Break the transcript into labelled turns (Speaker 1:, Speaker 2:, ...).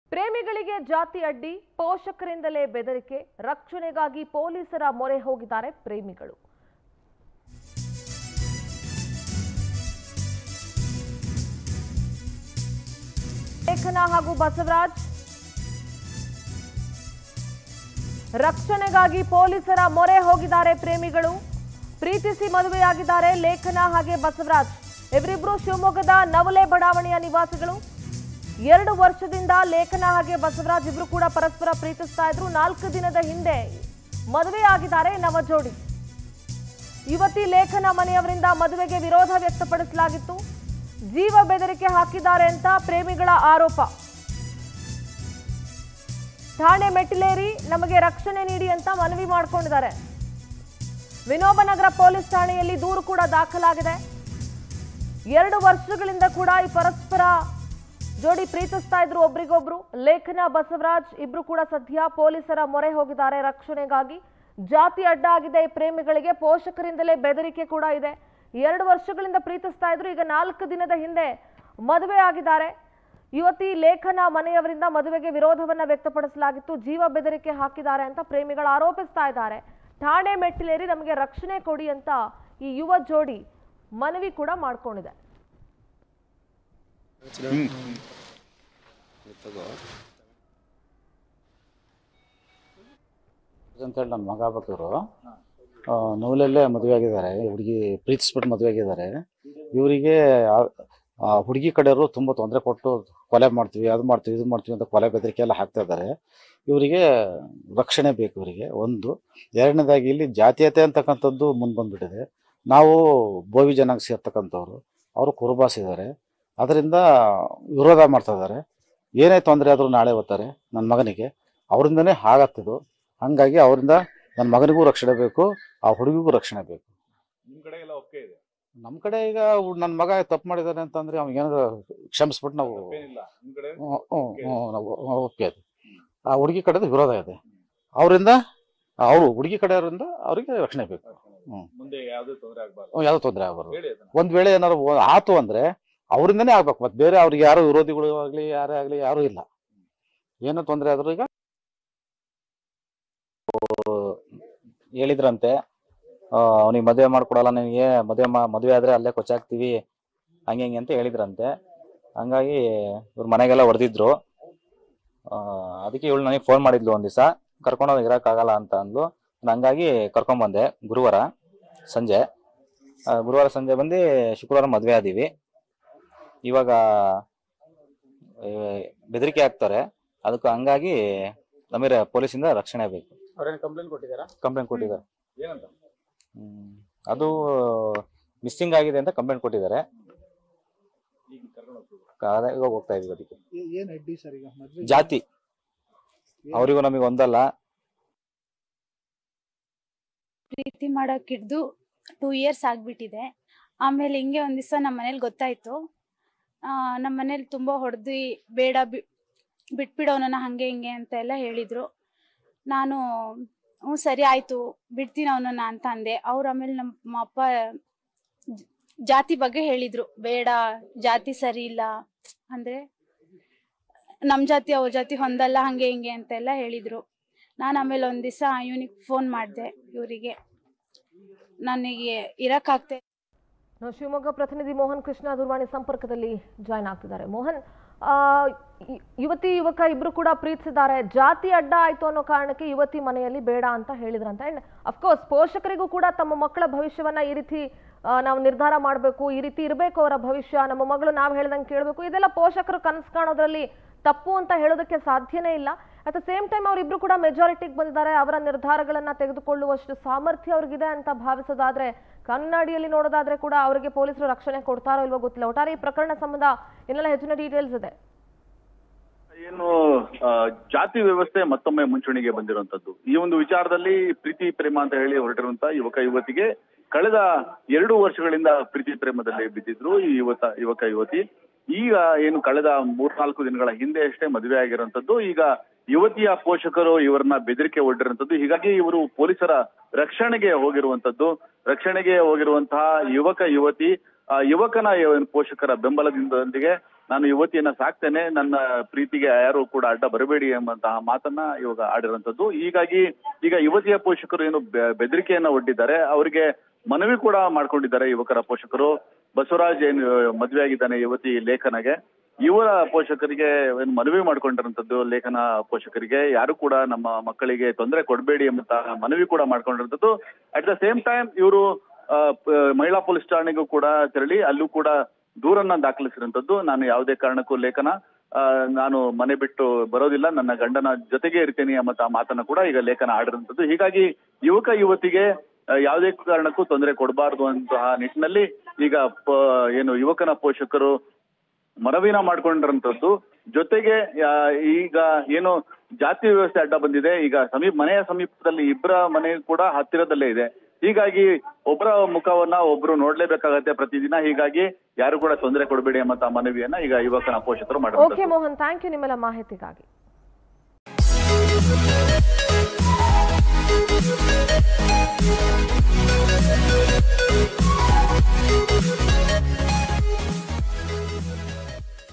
Speaker 1: ಪ್ರೇಮಿಗಳಿಗೆ ಜಾತಿ ಅಡ್ಡಿ ಪೋಷಕರಿಂದಲೇ ಬೆದರಿಕೆ ರಕ್ಷಣೆಗಾಗಿ ಪೊಲೀಸರ ಮೊರೆ ಹೋಗಿದ್ದಾರೆ ಪ್ರೇಮಿಗಳು ಲೇಖನ ಹಾಗೂ ಬಸವರಾಜ್ ರಕ್ಷಣೆಗಾಗಿ ಪೊಲೀಸರ ಮೊರೆ ಹೋಗಿದ್ದಾರೆ ಪ್ರೇಮಿಗಳು ಪ್ರೀತಿಸಿ ಮದುವೆಯಾಗಿದ್ದಾರೆ ಲೇಖನ ಹಾಗೆ ಬಸವರಾಜ್ ಇವರಿಬ್ರು ಶಿವಮೊಗ್ಗದ ನವಲೆ ಬಡಾವಣೆಯ ನಿವಾಸಿಗಳು ಎರಡು ವರ್ಷದಿಂದ ಲೇಖನ ಹಾಗೆ ಬಸವರಾಜ್ ಇಬ್ರು ಕೂಡ ಪರಸ್ಪರ ಪ್ರೀತಿಸ್ತಾ ಇದ್ರು ನಾಲ್ಕು ದಿನದ ಹಿಂದೆ ಮದುವೆಯಾಗಿದ್ದಾರೆ ನವ ಜೋಡಿ ಯುವತಿ ಲೇಖನ ಮನೆಯವರಿಂದ ಮದುವೆಗೆ ವಿರೋಧ ವ್ಯಕ್ತಪಡಿಸಲಾಗಿತ್ತು ಜೀವ ಬೆದರಿಕೆ ಹಾಕಿದ್ದಾರೆ ಅಂತ ಪ್ರೇಮಿಗಳ ಆರೋಪ ಠಾಣೆ ಮೆಟ್ಟಿಲೇರಿ ನಮಗೆ ರಕ್ಷಣೆ ನೀಡಿ ಅಂತ ಮನವಿ ಮಾಡ್ಕೊಂಡಿದ್ದಾರೆ ವಿನೋಬನಗರ ಪೊಲೀಸ್ ಠಾಣೆಯಲ್ಲಿ ದೂರು ಕೂಡ ದಾಖಲಾಗಿದೆ ಎರಡು ವರ್ಷಗಳಿಂದ ಕೂಡ ಈ ಪರಸ್ಪರ ಜೋಡಿ ಪ್ರೀತಿಸ್ತಾ ಇದ್ರು ಒಬ್ರಿಗೊಬ್ರು ಲೇಖನ ಬಸವರಾಜ್ ಇಬ್ರು ಕೂಡ ಸದ್ಯ ಪೊಲೀಸರ ಮೊರೆ ಹೋಗಿದ್ದಾರೆ ರಕ್ಷಣೆಗಾಗಿ ಜಾತಿ ಅಡ್ಡ ಆಗಿದೆ ಈ ಪ್ರೇಮಿಗಳಿಗೆ ಪೋಷಕರಿಂದಲೇ ಬೆದರಿಕೆ ಕೂಡ ಇದೆ ಎರಡು ವರ್ಷಗಳಿಂದ ಪ್ರೀತಿಸ್ತಾ ಇದ್ರು ಈಗ ನಾಲ್ಕು ದಿನದ ಹಿಂದೆ ಮದುವೆ ಆಗಿದ್ದಾರೆ ಯುವತಿ ಲೇಖನ ಮನೆಯವರಿಂದ ಮದುವೆಗೆ ವಿರೋಧವನ್ನ ವ್ಯಕ್ತಪಡಿಸಲಾಗಿತ್ತು ಜೀವ ಬೆದರಿಕೆ ಹಾಕಿದ್ದಾರೆ ಅಂತ ಪ್ರೇಮಿಗಳು ಆರೋಪಿಸ್ತಾ ಇದ್ದಾರೆ ಠಾಣೆ ಮೆಟ್ಟಿಲೇರಿ ನಮಗೆ ರಕ್ಷಣೆ ಕೊಡಿ ಅಂತ ಈ ಯುವ ಜೋಡಿ ಮನವಿ ಕೂಡ ಮಾಡ್ಕೊಂಡಿದೆ
Speaker 2: ಅಂತೇಳಿ ನನ್ನ ಮಗ ಆಗ್ಬೇಕಿವ್ರು ನೂಲಲ್ಲೇ ಮದುವೆ ಆಗಿದ್ದಾರೆ ಹುಡುಗಿ ಪ್ರೀತಿಸ್ಬಿಟ್ಟು ಮದುವೆ ಆಗಿದ್ದಾರೆ ಇವರಿಗೆ ಆ ಹುಡುಗಿ ಕಡೆಯವರು ತುಂಬ ತೊಂದರೆ ಕೊಟ್ಟು ಕೊಲೆ ಮಾಡ್ತೀವಿ ಅದು ಮಾಡ್ತೀವಿ ಇದು ಮಾಡ್ತೀವಿ ಅಂತ ಕೊಲೆ ಬೆದರಿಕೆ ಎಲ್ಲ ಹಾಕ್ತಾ ಇದ್ದಾರೆ ಇವರಿಗೆ ರಕ್ಷಣೆ ಬೇಕು ಇವರಿಗೆ ಒಂದು ಎರಡನೇದಾಗಿ ಇಲ್ಲಿ ಜಾತೀಯತೆ ಅಂತಕ್ಕಂಥದ್ದು ಮುಂದೆ ಬಂದ್ಬಿಟ್ಟಿದೆ ನಾವು ಬೋವಿ ಜನಾಂಗ ಸೇರ್ತಕ್ಕಂಥವ್ರು ಅವರು ಕುರುಬಾಸ್ ಇದ್ದಾರೆ ಅದರಿಂದ ವಿರೋಧ ಮಾಡ್ತಾ ಇದ್ದಾರೆ ಏನೇ ತೊಂದರೆ ಆದರೂ ನಾಳೆ ಓದ್ತಾರೆ ನನ್ನ ಮಗನಿಗೆ ಅವರಿಂದನೇ ಹಾಗಾಗ್ತಿದ್ದು ಹಂಗಾಗಿ ಅವರಿಂದ ನನ್ನ ಮಗನಿಗೂ ರಕ್ಷಣೆ ಬೇಕು ಆ ಹುಡುಗಿಗೂ ರಕ್ಷಣೆ ಬೇಕು
Speaker 3: ನಿಮ್ ಕಡೆ ಎಲ್ಲ ಒಪ್ಪಿಗೆ ಇದೆ
Speaker 2: ನಮ್ಮ ಕಡೆ ಈಗ ನನ್ನ ಮಗ ತಪ್ಪು ಮಾಡಿದ್ದಾನೆ ಅಂತಂದ್ರೆ ಅವ್ನಿಗೆ ಏನಾದ್ರು ಕ್ಷಮಿಸ್ಬಿಟ್ಟು ನಾವು
Speaker 3: ತಪ್ಪೇನಿಲ್ಲ ನಿಮ್ ಕಡೆ
Speaker 2: ಹ್ಮ್, ಹ್ಮ್, ಹ್ಮ್, ನಾವು ಓಕೆ ಅದು ಆ ಹುಡುಗಿ ಕಡೆದು ವಿರೋಧ ಇದೆ ಅವರಿಂದ ಅವರು ಹುಡುಗಿ ಕಡೆಯವರಿಂದ ಅವರಿಗೆ ರಕ್ಷಣೆ ಬೇಕು ಹ್ಮ್.
Speaker 3: ಮುಂದೆ ಯಾವ್ದು ತೊಂದರೆ ಆಗ್ಬಾರ್ದು
Speaker 2: ಹ್ಮ್, ಯಾವ್ದು ತೊಂದರೆ ಆಗಬಾರ್ದು
Speaker 3: ಹೇಳಿ ಅದನ್ನ
Speaker 2: ಒಂದ್ ವೇಳೆ ಏನಾದ್ರು ಒ- ಆತು ಅಂದ್ರೆ ಅವರಿಂದನೇ ಆಗ್ಬೇಕು ಮತ್ತೆ ಬೇರೆ ಅವ್ರಿಗೆ ಯಾರು ವಿರೋಧಿಗಳು ಆಗ್ಲಿ ಯಾರೇ ಆಗ್ಲಿ ಯಾರು ಇಲ್ಲ ಏನೋ ತೊಂದರೆ ಆದ್ರೂ ಈಗ ಹೇಳಿದ್ರಂತೆ ಅವನಿಗೆ ಮದುವೆ ಮಾಡ್ಕೊಡಲ್ಲ ನಿನಗೆ ಮದುವೆ ಮಾ ಮದುವೆ ಆದ್ರೆ ಅಲ್ಲೇ ಕೊಚ್ಚಾಕ್ತಿವಿ ಹಂಗೆ ಹಿಂಗೆ ಅಂತ ಹೇಳಿದ್ರಂತೆ ಹಂಗಾಗಿ ಇವ್ರ ಮನೆಗೆಲ್ಲ ಹೊಡೆದಿದ್ರು ಅದಕ್ಕೆ ಇವಳು ನನಗೆ ಫೋನ್ ಮಾಡಿದ್ಲು ಒಂದ್ ದಿವಸ ಕರ್ಕೊಂಡೋಗಿ ಇರೋಕ್ಕಾಗಲ್ಲ ಅಂತ ಅಂದ್ಲು ನಾನ್ ಹಂಗಾಗಿ ಕರ್ಕೊಂಬಂದೆ ಗುರುವಾರ ಸಂಜೆ ಆ, ಗುರುವಾರ ಸಂಜೆ ಬಂದು ಶುಕ್ರವಾರ ಮದುವೆ ಆದೀವಿ ಇವಾಗ ಆ, ಬೆದರಿಕೆ ಹಾಕ್ತಾರೆ ಅದಕ್ಕೆ ಹಂಗಾಗಿ ನಮಗೆ ಪೊಲೀಸಿಂದ ರಕ್ಷಣೆ ಬೇಕು
Speaker 4: ಅವ್ರೇನು ಕಂಪ್ಲೇಂಟ್ ಕೊಟ್ಟಿದ್ದಾರಾ
Speaker 2: ಕಂಪ್ಲೇಂಟ್ ಕೊಟ್ಟಿದ್ದಾರೆ
Speaker 3: ಏನಂತ
Speaker 2: ಹ್ಮ್. ಅದು ಮಿಸ್ಸಿಂಗ್ ಆಗಿದೆ ಅಂತ ಕಂಪ್ಲೇಂಟ್ ಕೊಟ್ಟಿದ್ದಾರೆ
Speaker 3: ಈಗ ಕರ್ಕೊಂಡು ಹೋಗ್ತೀವಿ
Speaker 2: ಅದೇ ಇವಾಗ ಹೋಗ್ತಾ ಇದೀವಿ ಅದಕ್ಕೆ
Speaker 4: ಏನ್ ಅಡ್ಡಿ ಸರ್ ಈಗ ಮದ್ವೆ
Speaker 2: ಜಾತಿ ಅವರಿಗೂ ನಮಗೆ ಒಂದಲ್ಲ
Speaker 5: ಪ್ರೀತಿ ಮಾಡೋಕ್ಕಿಡ್ದು ಟೂ ಇಯರ್ಸ್ ಆಗಿಬಿಟ್ಟಿದೆ ಆಮೇಲೆ ಹಿಂಗೆ ಒಂದು ದಿವಸ ನಮ್ಮ ಮನೇಲಿ ಗೊತ್ತಾಯಿತು ನಮ್ಮ ಮನೇಲಿ ತುಂಬ ಹೊಡೆದು ಬೇಡ ಬಿ ಬಿಟ್ಬಿಡೋನ ಹಾಗೆ ಹಿಂಗೆ ಅಂತ ಎಲ್ಲ ಹೇಳಿದರು ನಾನು ಹ್ಞೂ ಸರಿ ಆಯಿತು ಬಿಡ್ತೀನಿ ಅವನನ್ನ ಅಂತ ಅಂದೆ ಅವ್ರು ಆಮೇಲೆ ನಮ್ಮ ಅಪ್ಪ ಜ- ಜಾತಿ ಬಗ್ಗೆ ಹೇಳಿದರು ಬೇಡ ಜಾತಿ ಸರಿ ಇಲ್ಲ ಅಂದರೆ ನಮ್ಮ ಜಾತಿ ಅವ್ರ ಜಾತಿ ಹೊಂದಲ್ಲ ಹಾಗೆ ಹಿಂಗೆ ಅಂತೆಲ್ಲ ಹೇಳಿದರು ನಾನು ಆಮೇಲೆ ಒಂದು ದಿವಸ ಇವನಿಗೆ ಫೋನ್ ಮಾಡಿದೆ ಇವರಿಗೆ ನನಗೆ ಇರೋಕ್ಕಾಗ್ತಾ
Speaker 1: ನಾವು ಶಿವಮೊಗ್ಗ ಪ್ರತಿನಿಧಿ ಮೋಹನ್ ಕೃಷ್ಣ ದೂರವಾಣಿ ಸಂಪರ್ಕದಲ್ಲಿ ಜಾಯ್ನ್ ಆಗ್ತಿದ್ದಾರೆ ಮೋಹನ್ ಆ, ಯು- ಯುವತಿ ಯುವಕ ಇಬ್ರು ಕೂಡ ಪ್ರೀತಿಸಿದ್ದಾರೆ ಜಾತಿ ಅಡ್ಡ ಆಯ್ತು ಅನ್ನೋ ಕಾರಣಕ್ಕೆ ಯುವತಿ ಮನೆಯಲ್ಲಿ ಬೇಡ ಅಂತ ಹೇಳಿದ್ರಂತ ಅಂಡ್ ಅಫ್ಕೋರ್ಸ್ ಪೋಷಕರಿಗೂ ಕೂಡ ತಮ್ಮ ಮಕ್ಕಳ ಭವಿಷ್ಯವನ್ನ ಈ ರೀತಿ ಆ, ನಾವು ನಿರ್ಧಾರ ಮಾಡಬೇಕು ಈ ರೀತಿ ಇರಬೇಕು ಅವರ ಭವಿಷ್ಯ ನಮ್ಮ ಮಗಳು ನಾವು ಹೇಳ್ದಂಗೆ ಕೇಳಬೇಕು ಇದೆಲ್ಲ ಪೋಷಕರು ಕನಸು ಕಾಣೋದ್ರಲ್ಲಿ ತಪ್ಪು ಅಂತ ಹೇಳೋದಕ್ಕೆ ಸಾಧ್ಯನೇ ಇಲ್ಲ ಅಟ್ ದ ಸೇಮ್ ಟೈಮ್ ಅವರಿಬ್ರು ಕೂಡ ಮೆಜಾರಿಟಿಗೆ ಬಂದಿದ್ದಾರೆ ಅವರ ನಿರ್ಧಾರಗಳನ್ನ ತೆಗೆದುಕೊಳ್ಳುವಷ್ಟು ಸಾಮರ್ಥ್ಯ ಅವ್ರಿಗಿದೆ ಅಂತ ಭಾವಿಸೋದಾದ್ರೆ ಕನ್ನಡಿಯಲ್ಲಿ ನೋಡೋದಾದ್ರೆ ಕೂಡ ಅವರಿಗೆ ಪೊಲೀಸರು ರಕ್ಷಣೆ ಕೊಡ್ತಾರೋ ಇಲ್ವೋ ಗೊತ್ತಿಲ್ಲ ಒಟ್ಟಾರೆ ಈ ಪ್ರಕರಣ ಸಂಬಂಧ ಇನ್ನೆಲ್ಲ ಹೆಚ್ಚಿನ ಡೀಟೇಲ್ಸ್ ಇದೆ
Speaker 6: ಏನು ಆ, ಜಾತಿ ವ್ಯವಸ್ಥೆ ಮತ್ತೊಮ್ಮೆ ಮುಂಚೂಣಿಗೆ ಬಂದಿರುವಂತದ್ದು ಈ ಒಂದು ವಿಚಾರದಲ್ಲಿ ಪ್ರೀತಿ ಪ್ರೇಮ ಅಂತ ಹೇಳಿ ಹೊರಟಿರುವಂತ ಯುವಕ ಯುವತಿಗೆ ಕಳೆದ ಎರಡು ವರ್ಷಗಳಿಂದ ಪ್ರೀತಿ ಪ್ರೇಮದಲ್ಲಿ ಬಿದ್ದಿದ್ರು ಈ ಯುವತ ಯುವಕ ಯುವತಿ ಈಗ ಏನು ಕಳೆದ ಮೂರ್ನಾಲ್ಕು ದಿನಗಳ ಹಿಂದೆ ಅಷ್ಟೇ ಮದುವೆ ಆಗಿರುವಂತದ್ದು ಈಗ ಯುವತಿಯ ಪೋಷಕರು ಇವರನ್ನ ಬೆದರಿಕೆ ಒಡ್ಡಿರುವಂತದ್ದು ಹೀಗಾಗಿ ಇವರು ಪೊಲೀಸರ ರಕ್ಷಣೆಗೆ ಹೋಗಿರುವಂತದ್ದು ರಕ್ಷಣೆಗೆ ಹೋಗಿರುವಂತಹ ಯುವಕ ಯುವತಿ ಆ ಯುವಕನ ಏನು ಪೋಷಕರ ಬೆಂಬಲದಿಂದೊಂದಿಗೆ ನಾನು ಯುವತಿಯನ್ನ ಸಾಕ್ತೇನೆ ನನ್ನ ಪ್ರೀತಿಗೆ ಯಾರು ಕೂಡ ಅಡ್ಡ ಬರಬೇಡಿ ಎಂಬಂತಹ ಮಾತನ್ನ ಇವಾಗ ಆಡಿರುವಂತದ್ದು ಹೀಗಾಗಿ ಈಗ ಯುವತಿಯ ಪೋಷಕರು ಏನು ಬೆ- ಬೆದರಿಕೆಯನ್ನ ಒಡ್ಡಿದ್ದಾರೆ ಅವರಿಗೆ ಮನವಿ ಕೂಡ ಮಾಡ್ಕೊಂಡಿದ್ದಾರೆ ಯುವಕರ ಪೋಷಕರು ಬಸವರಾಜ್ ಏನು ಮದುವೆ ಆಗಿದ್ದಾನೆ ಯುವತಿ ಲೇಖನಗೆ ಇವರ ಪೋಷಕರಿಗೆ ಏನು ಮನವಿ ಮಾಡ್ಕೊಂಡಿರುವಂತದ್ದು ಲೇಖನ ಪೋಷಕರಿಗೆ ಯಾರು ಕೂಡ ನಮ್ಮ ಮಕ್ಕಳಿಗೆ ತೊಂದರೆ ಕೊಡಬೇಡಿ ಎಂಬಂತಹ ಮನವಿ ಕೂಡ ಮಾಡ್ಕೊಂಡಿರುವಂತದ್ದು ಅಟ್ ದ ಸೇಮ್ ಟೈಮ್ ಇವರು ಮಹಿಳಾ ಪೊಲೀಸ್ ಠಾಣೆಗೂ ಕೂಡ ತೆರಳಿ ಅಲ್ಲೂ ಕೂಡ ದೂರನ್ನ ದಾಖಲಿಸಿರುವಂತದ್ದು ನಾನು ಯಾವುದೇ ಕಾರಣಕ್ಕೂ ಲೇಖನ ಆ, ನಾನು ಮನೆ ಬಿಟ್ಟು ಬರೋದಿಲ್ಲ ನನ್ನ ಗಂಡನ ಜೊತೆಗೆ ಇರ್ತೇನೆ ಎಂಬಂತಹ ಮಾತನ್ನ ಕೂಡ ಈಗ ಲೇಖನ ಆಡಿರುವಂತದ್ದು ಹೀಗಾಗಿ ಯುವಕ ಯುವತಿಗೆ ಆ, ಯಾವುದೇ ಕಾರಣಕ್ಕೂ ತೊಂದರೆ ಕೊಡಬಾರದು ಅಂತಹ ನಿಟ್ಟಿನಲ್ಲಿ ಈಗ ಪ- ಏನು ಯುವಕನ ಪೋಷಕರು ಮನವಿನ ಮಾಡ್ಕೊಂಡಿರಂತದ್ದು ಜೊತೆಗೆ ಆ, ಈಗ ಏನು ಜಾತಿ ವ್ಯವಸ್ಥೆ ಅಡ್ಡ ಬಂದಿದೆ ಈಗ ಸಮೀಪ ಮನೆಯ ಸಮೀಪದಲ್ಲಿ ಇಬ್ಬರ ಮನೆ ಕೂಡ ಹತ್ತಿರದಲ್ಲೇ ಇದೆ ಹೀಗಾಗಿ ಒಬ್ಬರ ಮುಖವನ್ನ ಒಬ್ರು ನೋಡ್ಲೇಬೇಕಾಗತ್ತೆ ಪ್ರತಿದಿನ ಹೀಗಾಗಿ ಯಾರು ಕೂಡ ತೊಂದರೆ ಕೊಡಬೇಡಿ ಎಂಬಂತ ಮನವಿಯನ್ನ ಈಗ ಯುವಕನ ಪೋಷಕರು
Speaker 1: ಓಕೆ
Speaker 6: ಮಾಡಿರುವಂತದ್ದು
Speaker 1: ಮೋಹನ್ ಥ್ಯಾಂಕ್ ಯು ನಿಮ್ಮೆಲ್ಲ ಮಾಹಿತಿಗಾಗಿ